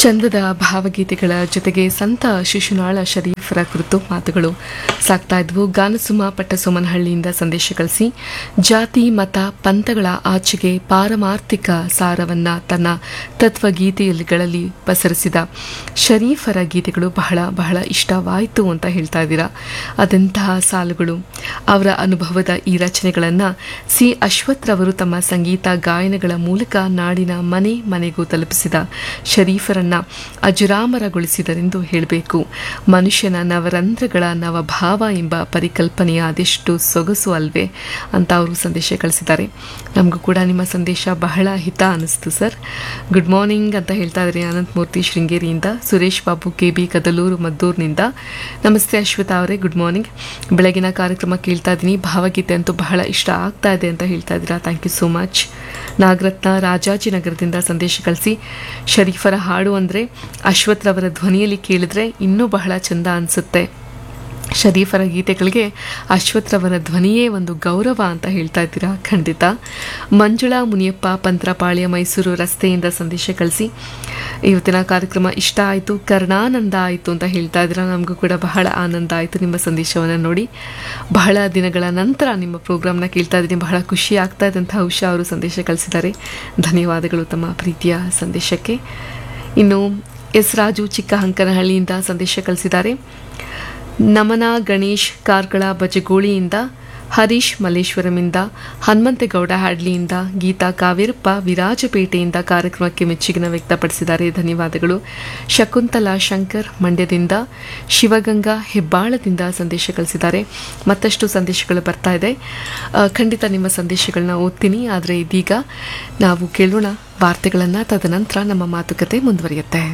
ಚಂದದ ಭಾವಗೀತೆಗಳ ಜೊತೆಗೆ ಸಂತ ಶಿಶುನಾಳ ಶರೀಫರ ಕುರಿತು ಮಾತುಗಳು ಸಾಕ್ತಾ ಇದ್ವು ಗಾನಸುಮ ಪಟ್ಟಸೋಮನಹಳ್ಳಿಯಿಂದ ಸಂದೇಶ ಕಳಿಸಿ ಜಾತಿ ಮತ ಪಂಥಗಳ ಆಚೆಗೆ ಪಾರಮಾರ್ಥಿಕ ಸಾರವನ್ನ ತನ್ನ ತತ್ವಗೀತೆಗಳಲ್ಲಿ ಪಸರಿಸಿದ ಶರೀಫರ ಗೀತೆಗಳು ಬಹಳ ಬಹಳ ಇಷ್ಟವಾಯಿತು ಅಂತ ಹೇಳ್ತಾ ಇದ್ದೀರಾ ಅದೆಂತಹ ಸಾಲುಗಳು ಅವರ ಅನುಭವದ ಈ ರಚನೆಗಳನ್ನು ಸಿ ಅಶ್ವಥ್ ರವರು ತಮ್ಮ ಸಂಗೀತ ಗಾಯನಗಳ ಮೂಲಕ ನಾಡಿನ ಮನೆ ಮನೆಗೂ ತಲುಪಿಸಿದ ಶರೀಫರನ್ನ ಅಜರಾಮರಗೊಳಿಸಿದರೆಂದು ಹೇಳಬೇಕು ಮನುಷ್ಯನ ನವರಂಧ್ರಗಳ ನವಭಾವ ಎಂಬ ಪರಿಕಲ್ಪನೆಯ ಅದೆಷ್ಟು ಸೊಗಸು ಅಲ್ವೇ ಅಂತ ಅವರು ಸಂದೇಶ ಕಳಿಸಿದ್ದಾರೆ ನಮಗೂ ಕೂಡ ನಿಮ್ಮ ಸಂದೇಶ ಬಹಳ ಹಿತ ಅನಿಸ್ತು ಸರ್ ಗುಡ್ ಮಾರ್ನಿಂಗ್ ಅಂತ ಹೇಳ್ತಾ ಇದ್ದಾರೆ ಅನಂತಮೂರ್ತಿ ಶೃಂಗೇರಿಯಿಂದ ಸುರೇಶ್ ಬಾಬು ಕೆ ಬಿ ಕದಲೂರು ಮದ್ದೂರಿನಿಂದ ನಮಸ್ತೆ ಅಶ್ವಥ ಅವರೇ ಗುಡ್ ಮಾರ್ನಿಂಗ್ ಬೆಳಗಿನ ಕಾರ್ಯಕ್ರಮ ಕೇಳ್ತಾ ಇದ್ದೀನಿ ಭಾವಗೀತೆ ಅಂತೂ ಬಹಳ ಇಷ್ಟ ಆಗ್ತಾ ಇದೆ ಅಂತ ಹೇಳ್ತಾ ಇದ್ದೀರಾ thank you so much Nagarathna ರಾಜಾಜಿನಗರದಿಂದ ಸಂದೇಶ ಕಳಿಸಿ ಶರೀಫರ ಹಾಡು ಅಂದರೆ ಅಶ್ವಥ್ ರವರ ಧ್ವನಿಯಲ್ಲಿ ಕೇಳಿದ್ರೆ ಇನ್ನೂ ಬಹಳ ಚಂದ ಅನಿಸುತ್ತೆ ಶರೀಫರ ಗೀತೆಗಳಿಗೆ ಅಶ್ವಥ್ ರವರ ಧ್ವನಿಯೇ ಒಂದು ಗೌರವ ಅಂತ ಹೇಳ್ತಾ ಇದ್ದೀರಾ ಖಂಡಿತ ಮಂಜುಳಾ ಮುನಿಯಪ್ಪ ಪಂತ್ರಪಾಳ್ಯ ಮೈಸೂರು ರಸ್ತೆಯಿಂದ ಸಂದೇಶ ಕಳಿಸಿ ಇವತ್ತಿನ ಕಾರ್ಯಕ್ರಮ ಇಷ್ಟ ಆಯಿತು ಕರ್ಣಾನಂದ ಆಯಿತು ಅಂತ ಹೇಳ್ತಾ ಇದ್ದೀರಾ ನಮಗೂ ಕೂಡ ಬಹಳ ಆನಂದ ಆಯಿತು ನಿಮ್ಮ ಸಂದೇಶವನ್ನು ನೋಡಿ ಬಹಳ ದಿನಗಳ ನಂತರ ನಿಮ್ಮ ಪ್ರೋಗ್ರಾಮ್ನ ಕೇಳ್ತಾ ಇದ್ದೀನಿ ಬಹಳ ಖುಷಿ ಆಗ್ತಾ ಇದೆ ಅಂತ ಉಷಾ ಅವರು ಸಂದೇಶ ಕಳಿಸಿದ್ದಾರೆ ಧನ್ಯವಾದಗಳು ತಮ್ಮ ಪ್ರೀತಿಯ ಸಂದೇಶಕ್ಕೆ ಇನ್ನು ಎಸ್ ರಾಜು ಚಿಕ್ಕಹಂಕನಹಳ್ಳಿಯಿಂದ ಸಂದೇಶ ಕಳಿಸಿದ್ದಾರೆ ನಮನ ಗಣೇಶ್ ಕಾರ್ಕಳ ಬಜಗೋಳಿಯಿಂದ ಹರೀಶ್ ಮಲ್ಲೇಶ್ವರಮಿಂದ ಹನುಮಂತೇಗೌಡ ಹ್ಯಾಡ್ಲಿಯಿಂದ ಗೀತಾ ಕಾವೇರಪ್ಪ ವಿರಾಜಪೇಟೆಯಿಂದ ಕಾರ್ಯಕ್ರಮಕ್ಕೆ ಮೆಚ್ಚುಗೆನ ವ್ಯಕ್ತಪಡಿಸಿದ್ದಾರೆ ಧನ್ಯವಾದಗಳು ಶಕುಂತಲಾ ಶಂಕರ್ ಮಂಡ್ಯದಿಂದ ಶಿವಗಂಗಾ ಹೆಬ್ಬಾಳದಿಂದ ಸಂದೇಶ ಕಳಿಸಿದ್ದಾರೆ ಮತ್ತಷ್ಟು ಸಂದೇಶಗಳು ಬರ್ತಾ ಇದೆ ಆ, ಖಂಡಿತ ನಿಮ್ಮ ಸಂದೇಶಗಳನ್ನ ಓದ್ತೀನಿ ಆದರೆ ಇದೀಗ ನಾವು ಕೇಳೋಣ ವಾರ್ತೆಗಳನ್ನು ತದನಂತರ ನಮ್ಮ ಮಾತುಕತೆ ಮುಂದುವರಿಯುತ್ತೆ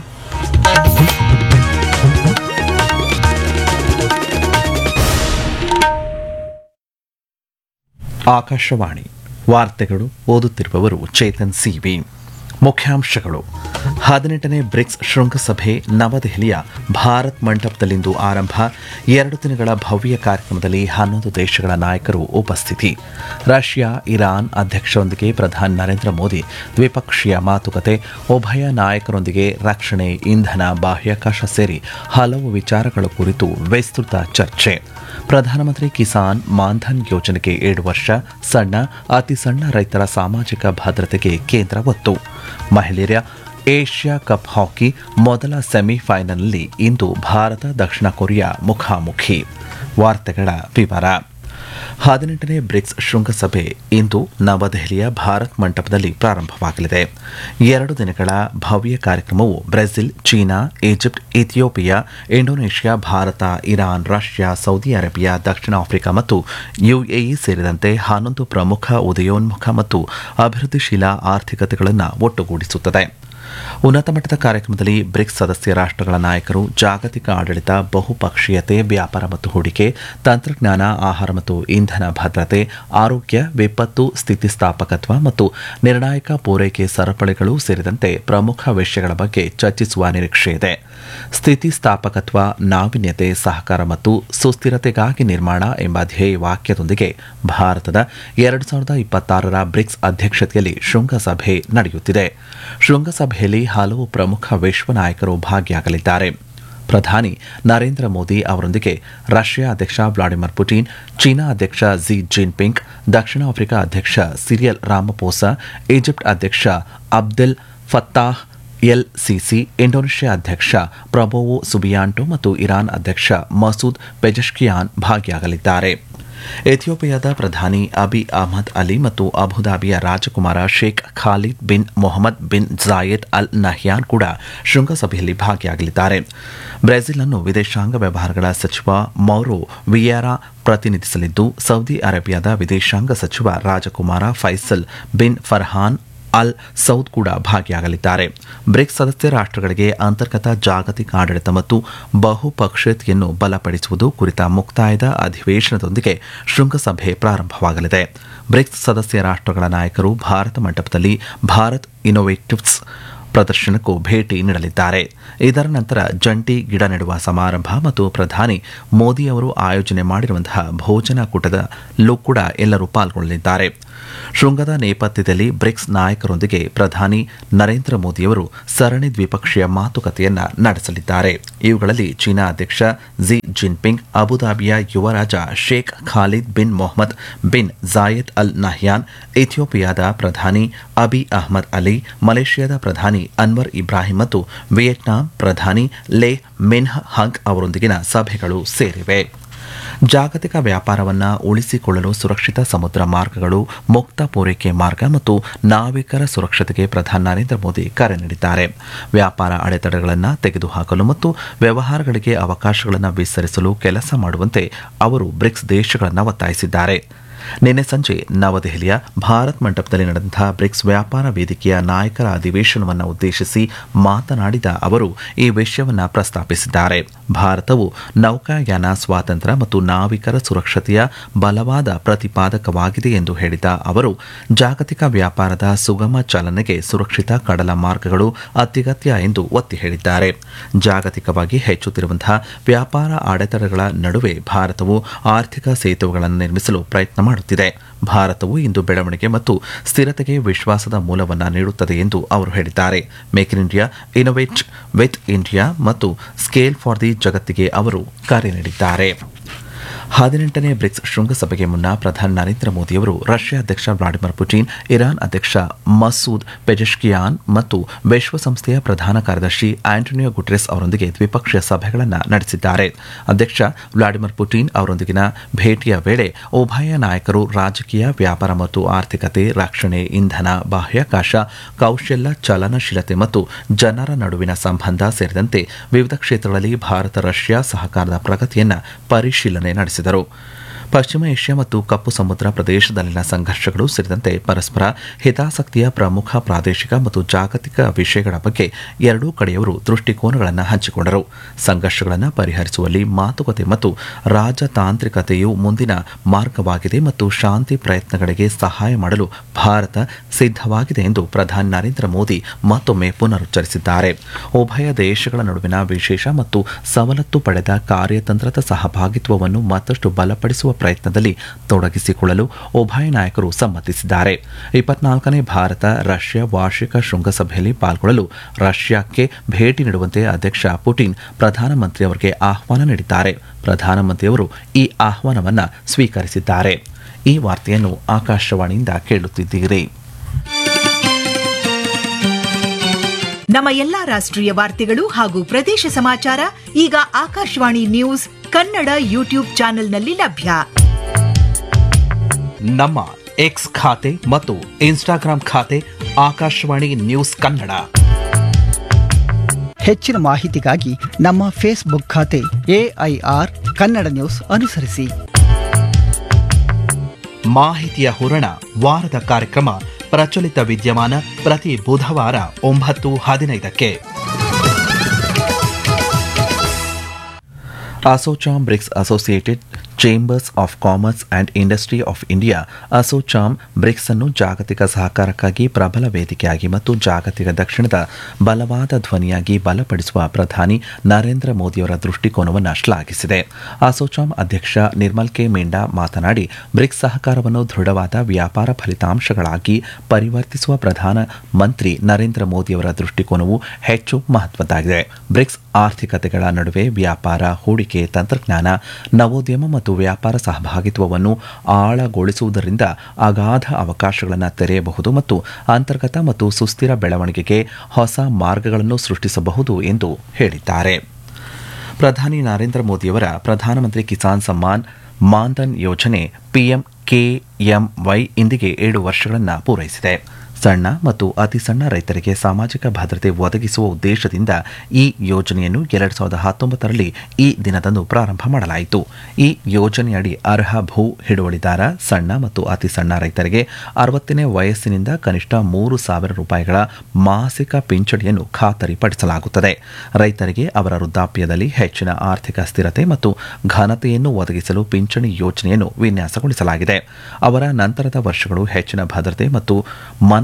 ಆಕಾಶವಾಣಿ ವಾರ್ತೆಗಳು ಓದುತ್ತಿರುವವರು ಚೇತನ್ ಸಿವಿ ಮುಖ್ಯಾಂಶಗಳು ಹದಿನೆಂಟನೇ ಬ್ರಿಕ್ಸ್ ಶೃಂಗಸಭೆ ನವದೆಹಲಿಯ ಭಾರತ್ ಮಂಟಪದಲ್ಲಿಂದು ಆರಂಭ ಎರಡು ದಿನಗಳ ಭವ್ಯ ಕಾರ್ಯಕ್ರಮದಲ್ಲಿ ಹನ್ನೊಂದು ದೇಶಗಳ ನಾಯಕರು ಉಪಸ್ಥಿತಿ ರಷ್ಯಾ ಇರಾನ್ ಅಧ್ಯಕ್ಷರೊಂದಿಗೆ ಪ್ರಧಾನಿ ನರೇಂದ್ರ ಮೋದಿ ದ್ವಿಪಕ್ಷೀಯ ಮಾತುಕತೆ ಉಭಯ ನಾಯಕರೊಂದಿಗೆ ರಕ್ಷಣೆ ಇಂಧನ ಬಾಹ್ಯಾಕಾಶ ಸೇರಿ ಹಲವು ವಿಚಾರಗಳ ಕುರಿತು ವಿಸ್ತೃತ ಚರ್ಚೆ ಪ್ರಧಾನಮಂತ್ರಿ ಕಿಸಾನ್ ಮಾನ್ಧನ್ ಯೋಜನೆಗೆ ಏಳು ವರ್ಷ ಸಣ್ಣ ಅತಿ ಸಣ್ಣ ರೈತರ ಸಾಮಾಜಿಕ ಭದ್ರತೆಗೆ ಕೇಂದ್ರ ಒತ್ತು ಮಹಿಳೆಯರ ಏಷ್ಯಾ ಕಪ್ ಹಾಕಿ ಮೊದಲ ಸೆಮಿಫೈನಲ್ನಲ್ಲಿ ಇಂದು ಭಾರತ ದಕ್ಷಿಣ ಕೊರಿಯಾ ಮುಖಾಮುಖಿ ವಾರ್ತೆಗಳ ವಿವರ ಹದಿನೆಂಟನೇ ಬ್ರಿಕ್ಸ್ ಶೃಂಗಸಭೆ ಇಂದು ನವದೆಹಲಿಯ ಭಾರತ್ ಮಂಟಪದಲ್ಲಿ ಪ್ರಾರಂಭವಾಗಲಿದೆ ಎರಡು ದಿನಗಳ ಭವ್ಯ ಕಾರ್ಯಕ್ರಮವು Brazil China Egypt Ethiopia Indonesia Bharat Iran Russia Saudi Arabia ದಕ್ಷಿಣ ಆಫ್ರಿಕಾ ಮತ್ತು ಯುಎಇ ಸೇರಿದಂತೆ ಹನ್ನೊಂದು ಪ್ರಮುಖ ಉದಯೋನ್ಮುಖ ಮತ್ತು ಅಭಿವೃದ್ಧಿಶೀಲ ಆರ್ಥಿಕತೆಗಳನ್ನು ಒಟ್ಟುಗೂಡಿಸುತ್ತದೆ ಉನ್ನತ ಮಟ್ಟದ ಕಾರ್ಯಕ್ರಮದಲ್ಲಿ ಬ್ರಿಕ್ಸ್ ಸದಸ್ಯ ರಾಷ್ಟ್ರಗಳ ನಾಯಕರು ಜಾಗತಿಕ ಆಡಳಿತ ಬಹುಪಕ್ಷೀಯತೆ ವ್ಯಾಪಾರ ಮತ್ತು ಹೂಡಿಕೆ ತಂತ್ರಜ್ಞಾನ ಆಹಾರ ಮತ್ತು ಇಂಧನ ಭದ್ರತೆ ಆರೋಗ್ಯ ವಿಪತ್ತು ಸ್ಥಿತಿಸ್ಥಾಪಕತ್ವ ಮತ್ತು ನಿರ್ಣಾಯಕ ಪೂರೈಕೆ ಸರಪಳಿಗಳು ಸೇರಿದಂತೆ ಪ್ರಮುಖ ವಿಷಯಗಳ ಬಗ್ಗೆ ಚರ್ಚಿಸುವ ನಿರೀಕ್ಷೆ ಇದೆ ಸ್ಥಿತಿಸ್ಥಾಪಕತ್ವ ನಾವೀನ್ಯತೆ ಸಹಕಾರ ಮತ್ತು ಸುಸ್ಥಿರತೆಗಾಗಿ ನಿರ್ಮಾಣ ಎಂಬ ಧ್ಯೇಯ ವಾಕ್ಯದೊಂದಿಗೆ ಭಾರತದ ಎರಡು ಸಾವಿರದ ಇಪ್ಪತ್ತಾರರ ಬ್ರಿಕ್ಸ್ ಅಧ್ಯಕ್ಷತೆಯಲ್ಲಿ ಶೃಂಗಸಭೆ ನಡೆಯುತ್ತಿದೆ ಶೃಂಗಸಭೆಯಲ್ಲಿ ಹಲವು ಪ್ರಮುಖ ವಿಶ್ವ ನಾಯಕರು ಭಾಗಿಯಾಗಲಿದ್ದಾರೆ ಪ್ರಧಾನಿ ನರೇಂದ್ರ ಮೋದಿ ಅವರೊಂದಿಗೆ ರಷ್ಯಾ ಅಧ್ಯಕ್ಷ ವ್ಲಾಡಿಮಿರ್ ಪುಟಿನ್ ಚೀನಾ ಅಧ್ಯಕ್ಷ ಝಿ ಜಿನ್ಪಿಂಗ್ ದಕ್ಷಿಣ ಆಫ್ರಿಕಾ ಅಧ್ಯಕ್ಷ ಸಿರಿಯಲ್ ರಾಮಪೋಸಾ ಈಜಿಪ್ಟ್ ಅಧ್ಯಕ್ಷ Abdel Fattah El Sisi Indonesia ಅಧ್ಯಕ್ಷ ಪ್ರಬೋವೋ ಸುಬಿಯಾಂಟೋ ಮತ್ತು ಇರಾನ್ ಅಧ್ಯಕ್ಷ ಮಸೂದ್ ಪೆಜಶ್ಕಿಯಾನ್ ಭಾಗಿಯಾಗಲಿದ್ದಾರೆ ಎಥಿಯೋಪಿಯಾದ ಪ್ರಧಾನಿ ಅಬಿ ಅಹಮದ್ ಅಲಿ ಮತ್ತು ಅಬುದಾಬಿಯ ರಾಜಕುಮಾರ Sheikh Khalid bin Mohammed bin Zayed Al Nahyan ಕೂಡ ಶೃಂಗಸಭೆಯಲ್ಲಿ ಭಾಗಿಯಾಗಲಿದ್ದಾರೆ ಬ್ರೆಜಿಲ್ ವಿದೇಶಾಂಗ ವ್ಯವಹಾರಗಳ ಸಚಿವ ಮೌರೋ ವಿಯೇರಾ ಪ್ರತಿನಿಧಿಸಲಿದ್ದು ಸೌದಿ ಅರೇಬಿಯಾದ ವಿದೇಶಾಂಗ ಸಚಿವ ರಾಜಕುಮಾರ Faisal bin Farhan Al Saud ಕೂಡ ಭಾಗಿಯಾಗಲಿದ್ದಾರೆ ಬ್ರಿಕ್ಸ್ ಸದಸ್ಯ ರಾಷ್ಟ್ರಗಳಿಗೆ ಅಂತರ್ಗತ ಜಾಗತಿಕ ಆಡಳಿತ ಮತ್ತು ಬಹುಪಕ್ಷೀಯತೆಯನ್ನು ಬಲಪಡಿಸುವುದು ಕುರಿತ ಮುಕ್ತಾಯದ ಅಧಿವೇಶನದೊಂದಿಗೆ ಶೃಂಗಸಭೆ ಪ್ರಾರಂಭವಾಗಲಿದೆ ಬ್ರಿಕ್ಸ್ ಸದಸ್ಯ ರಾಷ್ಟ್ರಗಳ ನಾಯಕರು ಭಾರತ ಮಂಟಪದಲ್ಲಿ ಭಾರತ್ ಇನೋವೇಟಿವ್ಸ್ ಪ್ರದರ್ಶನಕ್ಕೂ ಭೇಟಿ ನೀಡಲಿದ್ದಾರೆ ಇದರ ನಂತರ ಜಂಟಿ ಗಿಡ ನೆಡುವ ಸಮಾರಂಭ ಮತ್ತು ಪ್ರಧಾನಿ ಮೋದಿ ಅವರು ಆಯೋಜನೆ ಮಾಡಿರುವಂತಹ ಭೋಜನ ಕೂಟದಲ್ಲೂ ಕೂಡ ಎಲ್ಲರೂ ಪಾಲ್ಗೊಳ್ಳಲಿದ್ದಾರೆ ಶೃಂಗದ ನೇಪಥ್ಯದಲ್ಲಿ ಬ್ರಿಕ್ಸ್ ನಾಯಕರೊಂದಿಗೆ ಪ್ರಧಾನಿ ನರೇಂದ್ರ ಮೋದಿಯವರು ಸರಣಿ ದ್ವಿಪಕ್ಷೀಯ ಮಾತುಕತೆಯನ್ನ ನಡೆಸಲಿದ್ದಾರೆ ಇವುಗಳಲ್ಲಿ ಚೀನಾ ಅಧ್ಯಕ್ಷ ಜಿ ಜಿನ್ಪಿಂಗ್ ಅಬುದಾಬಿಯ ಯುವರಾಜ Sheikh Khalid bin Mohammed bin Zayed Al Nahyan ಇಥಿಯೋಪಿಯಾದ ಪ್ರಧಾನಿ ಅಬಿ ಅಹ್ಮದ್ ಅಲಿ ಮಲೇಷ್ಯಾದ ಪ್ರಧಾನಿ ಅನ್ವರ್ ಇಬ್ರಾಹಿಂ ಮತ್ತು ವಿಯೆಟ್ನಾಂ ಪ್ರಧಾನಿ ಲೇ ಮಿನ್ಹ್ ಹಂಗ್ ಅವರೊಂದಿಗಿನ ಸಭೆಗಳು ಸೇರಿವೆ ಜಾಗತಿಕ ವ್ಯಾಪಾರವನ್ನು ಉಳಿಸಿಕೊಳ್ಳಲು ಸುರಕ್ಷಿತ ಸಮುದ್ರ ಮಾರ್ಗಗಳು ಮುಕ್ತ ಪೂರೈಕೆ ಮಾರ್ಗ ಮತ್ತು ನಾವಿಕರ ಸುರಕ್ಷತೆಗೆ ಪ್ರಧಾನಿ ನರೇಂದ್ರ ಮೋದಿ ಕರೆ ನೀಡಿದ್ದಾರೆ ವ್ಯಾಪಾರ ಅಡೆತಡೆಗಳನ್ನು ತೆಗೆದುಹಾಕಲು ಮತ್ತು ವ್ಯವಹಾರಗಳಿಗೆ ಅವಕಾಶಗಳನ್ನು ವಿಸ್ತರಿಸಲು ಕೆಲಸ ಮಾಡುವಂತೆ ಅವರು ಬ್ರಿಕ್ಸ್ ದೇಶಗಳನ್ನು ಒತ್ತಾಯಿಸಿದ್ದಾರೆ ನಿನ್ನೆ ಸಂಜೆ ನವದೆಹಲಿಯ ಭಾರತ್ ಮಂಟಪದಲ್ಲಿ ನಡೆದಂತಹ ಬ್ರಿಕ್ಸ್ ವ್ಯಾಪಾರ ವೇದಿಕೆಯ ನಾಯಕರ ಅಧಿವೇಶನವನ್ನು ಉದ್ದೇಶಿಸಿ ಮಾತನಾಡಿದ ಅವರು ಈ ವಿಷಯವನ್ನು ಪ್ರಸ್ತಾಪಿಸಿದ್ದಾರೆ ಭಾರತವು ನೌಕಾಯಾನ ಸ್ವಾತಂತ್ರ್ಯ ಮತ್ತು ನಾವಿಕರ ಸುರಕ್ಷತೆಯ ಬಲವಾದ ಪ್ರತಿಪಾದಕವಾಗಿದೆ ಎಂದು ಹೇಳಿದ ಅವರು ಜಾಗತಿಕ ವ್ಯಾಪಾರದ ಸುಗಮ ಚಾಲನೆಗೆ ಸುರಕ್ಷಿತ ಕಡಲ ಮಾರ್ಗಗಳು ಅತ್ಯಗತ್ಯ ಎಂದು ಒತ್ತಿ ಹೇಳಿದ್ದಾರೆ ಜಾಗತಿಕವಾಗಿ ಹೆಚ್ಚುತ್ತಿರುವಂತಹ ವ್ಯಾಪಾರ ಅಡೆತಡೆಗಳ ನಡುವೆ ಭಾರತವು ಆರ್ಥಿಕ ಸೇತುವೆಗಳನ್ನು ನಿರ್ಮಿಸಲು ಪ್ರಯತ್ನ ಮಾಡುತ್ತಿದೆ ಭಾರತವು ಇಂದು ಬೆಳವಣಿಗೆ ಮತ್ತು ಸ್ಥಿರತೆಗೆ ವಿಶ್ವಾಸದ ಮೂಲವನ್ನು ನೀಡುತ್ತದೆ ಎಂದು ಅವರು ಹೇಳಿದ್ದಾರೆ make in India innovate with India ಮತ್ತು ಸ್ಕೇಲ್ ಫಾರ್ ದಿ ಜಗತ್ತಿಗೆ ಅವರು ಕರೆ ನೀಡಿದ್ದಾರೆ ಹದಿನೆಂಟನೇ ಬ್ರಿಕ್ಸ್ ಶೃಂಗಸಭೆಗೆ ಮುನ್ನ ಪ್ರಧಾನಿ ನರೇಂದ್ರ ಮೋದಿಯವರು ರಷ್ಯಾ ಅಧ್ಯಕ್ಷ ವ್ಲಾಡಿಮಿರ್ ಪುಟಿನ್ ಇರಾನ್ ಅಧ್ಯಕ್ಷ ಮಸೂದ್ ಪೆಜೆಶ್ಕಿಯಾನ್ ಮತ್ತು ವಿಶ್ವಸಂಸ್ಥೆಯ ಪ್ರಧಾನ ಕಾರ್ಯದರ್ಶಿ ಆಂಟೋನಿಯೋ ಗುಟೆರೆಸ್ ಅವರೊಂದಿಗೆ ದ್ವಿಪಕ್ಷೀಯ ಸಭೆಗಳನ್ನು ನಡೆಸಿದ್ದಾರೆ ಅಧ್ಯಕ್ಷ ವ್ಲಾಡಿಮಿರ್ ಪುಟಿನ್ ಅವರೊಂದಿಗಿನ ಭೇಟಿಯ ವೇಳೆ ಉಭಯ ನಾಯಕರು ರಾಜಕೀಯ ವ್ಯಾಪಾರ ಮತ್ತು ಆರ್ಥಿಕತೆ ರಕ್ಷಣೆ ಇಂಧನ ಬಾಹ್ಯಾಕಾಶ ಕೌಶಲ್ಯ ಚಲನಶೀಲತೆ ಮತ್ತು ಜನರ ನಡುವಿನ ಸಂಬಂಧ ಸೇರಿದಂತೆ ವಿವಿಧ ಕ್ಷೇತ್ರಗಳಲ್ಲಿ ಭಾರತ ರಷ್ಯಾ ಸಹಕಾರದ ಪ್ರಗತಿಯನ್ನು ಪರಿಶೀಲನೆ ನಡೆಸಿದರು ಪಶ್ಚಿಮ ಏಷ್ಯಾ ಮತ್ತು ಕಪ್ಪು ಸಮುದ್ರ ಪ್ರದೇಶದಲ್ಲಿನ ಸಂಘರ್ಷಗಳು ಸೇರಿದಂತೆ ಪರಸ್ಪರ ಹಿತಾಸಕ್ತಿಯ ಪ್ರಮುಖ ಪ್ರಾದೇಶಿಕ ಮತ್ತು ಜಾಗತಿಕ ವಿಷಯಗಳ ಬಗ್ಗೆ ಎರಡೂ ಕಡೆಯವರು ದೃಷ್ಟಿಕೋನಗಳನ್ನು ಹಂಚಿಕೊಂಡರು ಸಂಘರ್ಷಗಳನ್ನು ಪರಿಹರಿಸುವಲ್ಲಿ ಮಾತುಕತೆ ಮತ್ತು ರಾಜತಾಂತ್ರಿಕತೆಯು ಮುಂದಿನ ಮಾರ್ಗವಾಗಿದೆ ಮತ್ತು ಶಾಂತಿ ಪ್ರಯತ್ನಗಳಿಗೆ ಸಹಾಯ ಮಾಡಲು ಭಾರತ ಸಿದ್ಧವಾಗಿದೆ ಎಂದು ಪ್ರಧಾನಿ ನರೇಂದ್ರ ಮೋದಿ ಮತ್ತೊಮ್ಮೆ ಪುನರುಚ್ಚರಿಸಿದ್ದಾರೆ ಉಭಯ ದೇಶಗಳ ನಡುವಿನ ವಿಶೇಷ ಮತ್ತು ಸವಲತ್ತು ಪಡೆದ ಕಾರ್ಯತಂತ್ರದ ಸಹಭಾಗಿತ್ವವನ್ನು ಮತ್ತಷ್ಟು ಬಲಪಡಿಸುವ ಪ್ರಯತ್ನದಲ್ಲಿ ತೊಡಗಿಸಿಕೊಳ್ಳಲು ಉಭಯ ನಾಯಕರು ಸಮ್ಮತಿಸಿದ್ದಾರೆ ಇಪ್ಪತ್ನಾಲ್ಕನೇ ಭಾರತ ರಷ್ಯಾ ವಾರ್ಷಿಕ ಶೃಂಗಸಭೆಯಲ್ಲಿ ಪಾಲ್ಗೊಳ್ಳಲು ರಷ್ಯಾಕ್ಕೆ ಭೇಟಿ ನೀಡುವಂತೆ ಅಧ್ಯಕ್ಷ ಪುಟಿನ್ ಪ್ರಧಾನಮಂತ್ರಿ ಅವರಿಗೆ ಆಹ್ವಾನ ನೀಡಿದ್ದಾರೆ ಪ್ರಧಾನಮಂತ್ರಿಯವರು ಈ ಆಹ್ವಾನವನ್ನು ಸ್ವೀಕರಿಸಿದ್ದಾರೆ ಈ ವಾರ್ತೆಯನ್ನು ಆಕಾಶವಾಣಿಯಿಂದ ಕೇಳುತ್ತಿದ್ದೀರಿ ನಮ್ಮ ಎಲ್ಲಾ ರಾಷ್ಟ್ರೀಯ ವಾರ್ತೆಗಳು ಹಾಗೂ ಪ್ರದೇಶ ಸಮಾಚಾರ ಈಗ ಆಕಾಶವಾಣಿ ನ್ಯೂಸ್ ಕನ್ನಡ ಯೂಟ್ಯೂಬ್ ಚಾನೆಲ್ನಲ್ಲಿ ಲಭ್ಯ ನಮ್ಮ ಎಕ್ಸ್ ಖಾತೆ ಮತ್ತು ಇನ್ಸ್ಟಾಗ್ರಾಂ ಖಾತೆ ಆಕಾಶವಾಣಿ ನ್ಯೂಸ್ ಕನ್ನಡ ಹೆಚ್ಚಿನ ಮಾಹಿತಿಗಾಗಿ ನಮ್ಮ ಫೇಸ್ಬುಕ್ ಖಾತೆ ಎಐಆರ್ ಕನ್ನಡ ನ್ಯೂಸ್ ಅನುಸರಿಸಿ ಮಾಹಿತಿಯ ಹೂರಣ ವಾರದ ಕಾರ್ಯಕ್ರಮ ಪ್ರಚಲಿತ ವಿದ್ಯಮಾನ ಪ್ರತಿ ಬುಧವಾರ ಒಂಬತ್ತು ಹದಿನೈದಕ್ಕೆ ASSOCHAM BRICS Associated Chambers of Commerce and Industry of India ASSOCHAM BRICS ಅನ್ನು ಜಾಗತಿಕ ಸಹಕಾರಕ್ಕಾಗಿ ಪ್ರಬಲ ವೇದಿಕೆಯಾಗಿ ಮತ್ತು ಜಾಗತಿಕ ದಕ್ಷಿಣದ ಬಲವಾದ ಧ್ವನಿಯಾಗಿ ಬಲಪಡಿಸುವ ಪ್ರಧಾನಿ ನರೇಂದ್ರ ಮೋದಿಯವರ ದೃಷ್ಟಿಕೋನವನ್ನು ಶ್ಲಾಘಿಸಿದೆ ಅಸೋಚಾಮ್ ಅಧ್ಯಕ್ಷ ನಿರ್ಮಲ್ ಕೆ ಮೆಂಡಾ ಮಾತನಾಡಿ ಬ್ರಿಕ್ಸ್ ಸಹಕಾರವನ್ನು ದೃಢವಾದ ವ್ಯಾಪಾರ ಫಲಿತಾಂಶಗಳಾಗಿ ಪರಿವರ್ತಿಸುವ ಪ್ರಧಾನ ಮಂತ್ರಿ ನರೇಂದ್ರ ಮೋದಿಯವರ ದೃಷ್ಟಿಕೋನವು ಹೆಚ್ಚು ಮಹತ್ವದ್ದಾಗಿದೆ ಬ್ರಿಕ್ಸ್ ಆರ್ಥಿಕತೆಗಳ ನಡುವೆ ವ್ಯಾಪಾರ ಹೂಡಿಕೆ ತಂತ್ರಜ್ಞಾನ ನವೋದ್ಯಮ ಮತ್ತು ವ್ಯಾಪಾರ ಸಹಭಾಗಿತ್ವವನ್ನು ಆಳಗೊಳಿಸುವುದರಿಂದ ಅಗಾಧ ಅವಕಾಶಗಳನ್ನು ತೆರೆಯಬಹುದು ಮತ್ತು ಅಂತರ್ಗತ ಮತ್ತು ಸುಸ್ಥಿರ ಬೆಳವಣಿಗೆಗೆ ಹೊಸ ಮಾರ್ಗಗಳನ್ನು ಸೃಷ್ಟಿಸಬಹುದು ಎಂದು ಹೇಳಿದ್ದಾರೆ ಪ್ರಧಾನಿ ನರೇಂದ್ರ ಮೋದಿಯವರ ಪ್ರಧಾನಮಂತ್ರಿ ಕಿಸಾನ್ ಸಮ್ಮಾನ್ ಮಾನ್ಧನ್ ಯೋಜನೆ ಪಿಎಂ ಕೆಎಂವೈ ಇಂದಿಗೆ ಏಳು ವರ್ಷಗಳನ್ನು ಪೂರೈಸಿದೆ ಸಣ್ಣ ಮತ್ತು ಅತಿ ಸಣ್ಣ ರೈತರಿಗೆ ಸಾಮಾಜಿಕ ಭದ್ರತೆ ಒದಗಿಸುವ ಉದ್ದೇಶದಿಂದ ಈ ಯೋಜನೆಯನ್ನು ಎರಡು ಸಾವಿರದ ಹತ್ತೊಂಬತ್ತರಲ್ಲಿ ಈ ದಿನದಂದು ಪ್ರಾರಂಭ ಮಾಡಲಾಯಿತು ಈ ಯೋಜನೆಯಡಿ ಅರ್ಹ ಭೂ ಹಿಡುವಳಿದಾರ ಸಣ್ಣ ಮತ್ತು ಅತಿ ಸಣ್ಣ ರೈತರಿಗೆ ಅರವತ್ತನೇ ವಯಸ್ಸಿನಿಂದ ಕನಿಷ್ಠ ಮೂರು ಸಾವಿರ ರೂಪಾಯಿಗಳ ಮಾಸಿಕ ಪಿಂಚಣಿಯನ್ನು ಖಾತರಿಪಡಿಸಲಾಗುತ್ತದೆ ರೈತರಿಗೆ ಅವರ ವೃದ್ಧಾಪ್ಯದಲ್ಲಿ ಹೆಚ್ಚಿನ ಆರ್ಥಿಕ ಸ್ಥಿರತೆ ಮತ್ತು ಘನತೆಯನ್ನು ಒದಗಿಸಲು ಪಿಂಚಣಿ ಯೋಜನೆಯನ್ನು ವಿನ್ಯಾಸಗೊಳಿಸಲಾಗಿದೆ ಅವರ ನಂತರದ ವರ್ಷಗಳು ಹೆಚ್ಚಿನ ಭದ್ರತೆ ಮತ್ತು ಮನ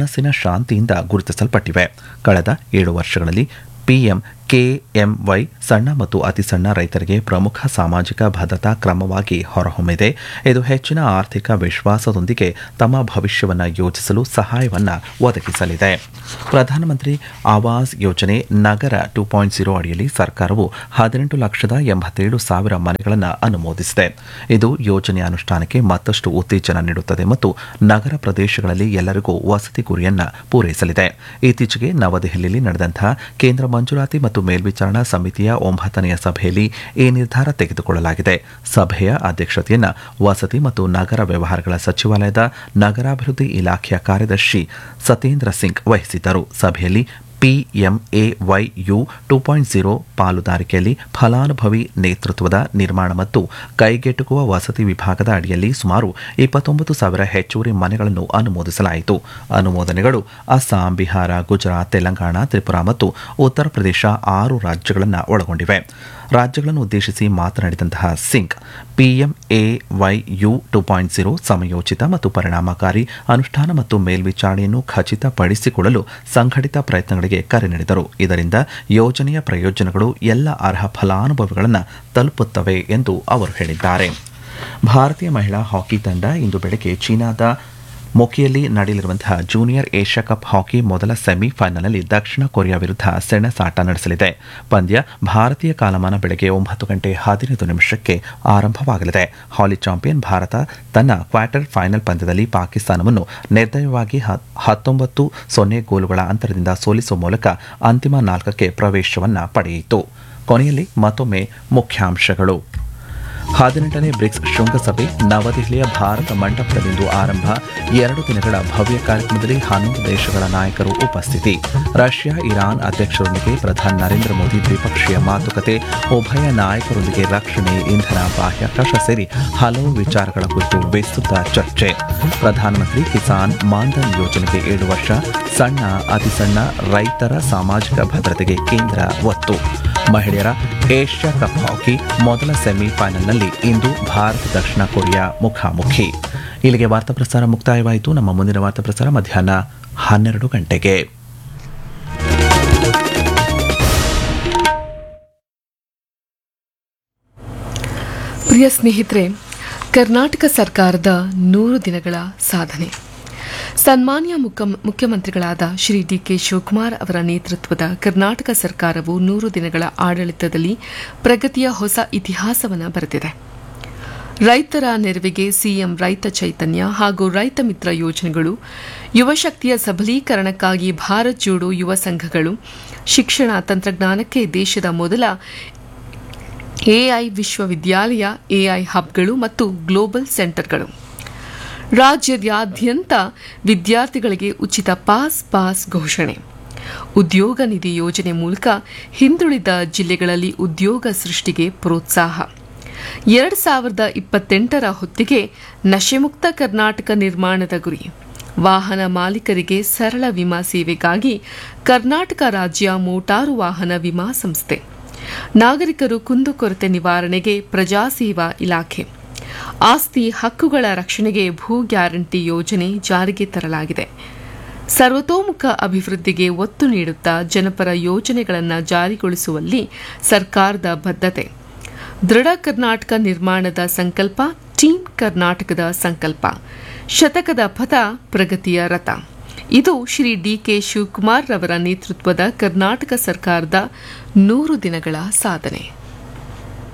ಮನಸ್ಸಿನ ಶಾಂತಿಯಿಂದ ಗುರುತಿಸಲ್ಪಟ್ಟಿವೆ ಕಳೆದ ಏಳು ವರ್ಷಗಳಲ್ಲಿ ಪಿಎಂ ಕೆಎಂವೈ ಸಣ್ಣ ಮತ್ತು ಅತಿ ಸಣ್ಣ ರೈತರಿಗೆ ಪ್ರಮುಖ ಸಾಮಾಜಿಕ ಭದ್ರತಾ ಕ್ರಮವಾಗಿ ಹೊರಹೊಮ್ಮಿದೆ ಇದು ಹೆಚ್ಚಿನ ಆರ್ಥಿಕ ವಿಶ್ವಾಸದೊಂದಿಗೆ ತಮ್ಮ ಭವಿಷ್ಯವನ್ನು ಯೋಜಿಸಲು ಸಹಾಯವನ್ನು ಒದಗಿಸಲಿದೆ ಪ್ರಧಾನಮಂತ್ರಿ ಆವಾಸ್ ಯೋಜನೆ ನಗರ ಟೂ ಪಾಯಿಂಟ್ ಜೀರೋ ಅಡಿಯಲ್ಲಿ ಸರ್ಕಾರವು ಹದಿನೆಂಟು ಲಕ್ಷದ ಎಂಬತ್ತೇಳು ಸಾವಿರ ಮನೆಗಳನ್ನು ಅನುಮೋದಿಸಿದೆ ಇದು ಯೋಜನೆಯ ಅನುಷ್ಠಾನಕ್ಕೆ ಮತ್ತಷ್ಟು ಉತ್ತೇಜನ ನೀಡುತ್ತದೆ ಮತ್ತು ನಗರ ಪ್ರದೇಶಗಳಲ್ಲಿ ಎಲ್ಲರಿಗೂ ವಸತಿ ಗುರಿಯನ್ನು ಪೂರೈಸಲಿದೆ ಇತ್ತೀಚೆಗೆ ನವದೆಹಲಿಯಲ್ಲಿ ನಡೆದಂತಹ ಕೇಂದ್ರ ಮಂಜೂರಾತಿ ಮತ್ತು ಮೇಲ್ವಿಚಾರಣಾ ಸಮಿತಿಯ ಒಂಬತ್ತನೆಯ ಸಭೆಯಲ್ಲಿ ಈ ನಿರ್ಧಾರ ತೆಗೆದುಕೊಳ್ಳಲಾಗಿದೆ ಸಭೆಯ ಅಧ್ಯಕ್ಷತೆಯನ್ನು ವಸತಿ ಮತ್ತು ನಗರ ವ್ಯವಹಾರಗಳ ಸಚಿವಾಲಯದ ನಗರಾಭಿವೃದ್ಧಿ ಇಲಾಖೆಯ ಕಾರ್ಯದರ್ಶಿ ಸತೇಂದ್ರ ಸಿಂಗ್ ವಹಿಸಿದ್ದರು ಸಭೆಯಲ್ಲಿ ಪಿಎಂಎವೈಯು ಟೂ ಪಾಯಿಂಟ್ ಜೀರೋ ಪಾಲುದಾರಿಕೆಯಲ್ಲಿ ಫಲಾನುಭವಿ ನೇತೃತ್ವದ ನಿರ್ಮಾಣ ಮತ್ತು ಕೈಗೆಟುಕುವ ವಸತಿ ವಿಭಾಗದ ಅಡಿಯಲ್ಲಿ ಸುಮಾರು ಇಪ್ಪತ್ತೊಂಬತ್ತು ಸಾವಿರ ಹೆಚ್ಚುವರಿ ಮನೆಗಳನ್ನು ಅನುಮೋದಿಸಲಾಯಿತು ಅನುಮೋದನೆಗಳು ಅಸ್ಸಾಂ ಬಿಹಾರ ಗುಜರಾತ್ ತೆಲಂಗಾಣ ತ್ರಿಪುರಾ ಮತ್ತು ಉತ್ತರ ಪ್ರದೇಶ ಆರು ರಾಜ್ಯಗಳನ್ನು ಒಳಗೊಂಡಿವೆ ರಾಜ್ಯಗಳನ್ನು ಉದ್ದೇಶಿಸಿ ಮಾತನಾಡಿದಂತಹ Singh PMAY U two point zero ಸಮಯೋಚಿತ ಮತ್ತು ಪರಿಣಾಮಕಾರಿ ಅನುಷ್ಠಾನ ಮತ್ತು ಮೇಲ್ವಿಚಾರಣೆಯನ್ನು ಖಚಿತಪಡಿಸಿಕೊಳ್ಳಲು ಸಂಘಟಿತ ಪ್ರಯತ್ನಗಳಿಗೆ ಕರೆ ನೀಡಿದರು ಇದರಿಂದ ಯೋಜನೆಯ ಪ್ರಯೋಜನಗಳು ಎಲ್ಲ ಅರ್ಹ ಫಲಾನುಭವಿಗಳನ್ನು ತಲುಪುತ್ತವೆ ಎಂದು ಅವರು ಹೇಳಿದ್ದಾರೆ ಭಾರತೀಯ ಮಹಿಳಾ ಹಾಕಿ ತಂಡ ಇಂದು ಬೆಳಗ್ಗೆ ಚೀನಾದ ಮೊಕಿಯಲ್ಲಿ ನಡೆಯಲಿರುವಂತಹ ಜೂನಿಯರ್ ಏಷ್ಯಾ ಕಪ್ ಹಾಕಿ ಮೊದಲ ಸೆಮಿಫೈನಲ್ನಲ್ಲಿ ದಕ್ಷಿಣ ಕೊರಿಯಾ ವಿರುದ್ಧ ಸೆಣಸಾಟ ನಡೆಸಲಿದೆ ಪಂದ್ಯ ಭಾರತೀಯ ಕಾಲಮಾನ ಬೆಳಗ್ಗೆ ಒಂಬತ್ತು ಗಂಟೆ ಹದಿನೈದು ನಿಮಿಷಕ್ಕೆ ಆರಂಭವಾಗಲಿದೆ ಹಾಲಿ ಚಾಂಪಿಯನ್ ಭಾರತ ತನ್ನ ಕ್ವಾರ್ಟರ್ ಫೈನಲ್ ಪಂದ್ಯದಲ್ಲಿ ಪಾಕಿಸ್ತಾನವನ್ನು ನಿರ್ದಯವಾಗಿ ಹತ್ತೊಂಬತ್ತು ಸೊನ್ನೆ ಗೋಲುಗಳ ಅಂತರದಿಂದ ಸೋಲಿಸುವ ಮೂಲಕ ಅಂತಿಮ ನಾಲ್ಕಕ್ಕೆ ಪ್ರವೇಶವನ್ನು ಪಡೆಯಿತು ಕೊನೆಯಲ್ಲಿ ಮತ್ತೊಮ್ಮೆ ಮುಖ್ಯಾಂಶಗಳು ಹದಿನೆಂಟನೇ ಬ್ರಿಕ್ಸ್ ಶೃಂಗಸಭೆ ನವದೆಹಲಿಯ ಭಾರತ ಮಂಟಪದಲ್ಲಿಂದು ಆರಂಭ ಎರಡು ದಿನಗಳ ಭವ್ಯ ಕಾರ್ಯಕ್ರಮದಲ್ಲಿ ಹನ್ನೊಂದು ದೇಶಗಳ ನಾಯಕರು ಉಪಸ್ಥಿತಿ ರಷ್ಯಾ ಇರಾನ್ ಅಧ್ಯಕ್ಷರೊಂದಿಗೆ ಪ್ರಧಾನಿ ನರೇಂದ್ರ ಮೋದಿ ದ್ವಿಪಕ್ಷೀಯ ಮಾತುಕತೆ ಉಭಯ ನಾಯಕರೊಂದಿಗೆ ರಕ್ಷಣೆ ಇಂಧನ ಬಾಹ್ಯಾಕಾಶ ಸೇರಿ ಹಲವು ವಿಚಾರಗಳ ಕುರಿತು ವಿಸ್ತೃತ ಚರ್ಚೆ ಪ್ರಧಾನಮಂತ್ರಿ ಕಿಸಾನ್ ಮಾನ್ಧನ್ ಯೋಜನೆಗೆ ಏಳು ವರ್ಷ ಸಣ್ಣ ಅತಿ ಸಣ್ಣ ರೈತರ ಸಾಮಾಜಿಕ ಭದ್ರತೆಗೆ ಕೇಂದ್ರ ಒತ್ತು ಮಹಿಳೆಯರ ಏಷ್ಯಾ ಕಪ್ ಹಾಕಿ ಮೊದಲ ಸೆಮಿಫೈನಲ್ನಲ್ಲಿ ಇಂದು ಭಾರತ ದಕ್ಷಿಣ ಕೊರಿಯಾ ಮುಖಾಮುಖಿ ಇಲ್ಲಿಗೆ ವಾರ್ತಾ ಪ್ರಸಾರ ಮುಕ್ತಾಯವಾಯಿತು ನಮ್ಮ ಮುಂದಿನ ವಾರ್ತಾ ಪ್ರಸಾರ ಮಧ್ಯಾಹ್ನ ಹನ್ನೆರಡು ಗಂಟೆಗೆ ಪ್ರಿಯ ಸ್ನೇಹಿತರೆ ಕರ್ನಾಟಕ ಸರ್ಕಾರದ ನೂರು ದಿನಗಳ ಸಾಧನೆ ಸನ್ಮಾನ್ಯ ಮುಖ್ಯ- ಮುಖ್ಯಮಂತ್ರಿಗಳಾದ ಶ್ರೀ ಡಿಕೆ ಶಿವಕುಮಾರ್ ಅವರ ನೇತೃತ್ವದ ಕರ್ನಾಟಕ ಸರ್ಕಾರವು ನೂರು ದಿನಗಳ ಆಡಳಿತದಲ್ಲಿ ಪ್ರಗತಿಯ ಹೊಸ ಇತಿಹಾಸವನ್ನು ಬರೆದಿದೆ ರೈತರ ನೆರವಿಗೆ ಸಿಎಂ ರೈತ ಚೈತನ್ಯ ಹಾಗೂ ರೈತ ಮಿತ್ರ ಯೋಜನೆಗಳು ಯುವಶಕ್ತಿಯ ಸಬಲೀಕರಣಕ್ಕಾಗಿ ಭಾರತ್ ಜೋಡೋ ಯುವ ಸಂಘಗಳು ಶಿಕ್ಷಣ ತಂತ್ರಜ್ಞಾನಕ್ಕೆ ದೇಶದ ಮೊದಲ ಎಐ ವಿಶ್ವವಿದ್ಯಾಲಯ ಎಐ ಹಬ್ಗಳು ಮತ್ತು ಗ್ಲೋಬಲ್ ಸೆಂಟರ್ಗಳು ರಾಜ್ಯದಾದ್ಯಂತ ವಿದ್ಯಾರ್ಥಿಗಳಿಗೆ ಉಚಿತ ಪಾಸ್ ಪಾಸ್ ಘೋಷಣೆ ಉದ್ಯೋಗ ನಿಧಿ ಯೋಜನೆ ಮೂಲಕ ಹಿಂದುಳಿದ ಜಿಲ್ಲೆಗಳಲ್ಲಿ ಉದ್ಯೋಗ ಸೃಷ್ಟಿಗೆ ಪ್ರೋತ್ಸಾಹ ಎರಡು ಸಾವಿರದ ಇಪ್ಪತ್ತೆಂಟರ ಹೊತ್ತಿಗೆ ನಶೆಮುಕ್ತ ಕರ್ನಾಟಕ ನಿರ್ಮಾಣದ ಗುರಿ ವಾಹನ ಮಾಲೀಕರಿಗೆ ಸರಳ ವಿಮಾ ಸೇವೆಗಾಗಿ ಕರ್ನಾಟಕ ರಾಜ್ಯ ಮೋಟಾರು ವಾಹನ ವಿಮಾ ಸಂಸ್ಥೆ ನಾಗರಿಕರು ಕುಂದುಕೊರತೆ ನಿವಾರಣೆಗೆ ಪ್ರಜಾಸೇವಾ ಇಲಾಖೆ ಆಸ್ತಿ ಹಕ್ಕುಗಳ ರಕ್ಷಣೆಗೆ ಭೂ ಗ್ಯಾರಂಟಿ ಯೋಜನೆ ಜಾರಿಗೆ ತರಲಾಗಿದೆ ಸರ್ವತೋಮುಖ ಅಭಿವೃದ್ಧಿಗೆ ಒತ್ತು ನೀಡುತ್ತಾ ಜನಪರ ಯೋಜನೆಗಳನ್ನು ಜಾರಿಗೊಳಿಸುವಲ್ಲಿ ಸರ್ಕಾರದ ಬದ್ಧತೆ ದೃಢ ಕರ್ನಾಟಕ ನಿರ್ಮಾಣದ ಸಂಕಲ್ಪ ಟೀಮ್ ಕರ್ನಾಟಕದ ಸಂಕಲ್ಪ ಶತಕದ ಪಥ ಪ್ರಗತಿಯ ರಥ ಇದು ಶ್ರೀ ಡಿಕೆ ಶಿವಕುಮಾರ್ ರವರ ನೇತೃತ್ವದ ಕರ್ನಾಟಕ ಸರ್ಕಾರದ ನೂರು ದಿನಗಳ ಸಾಧನೆ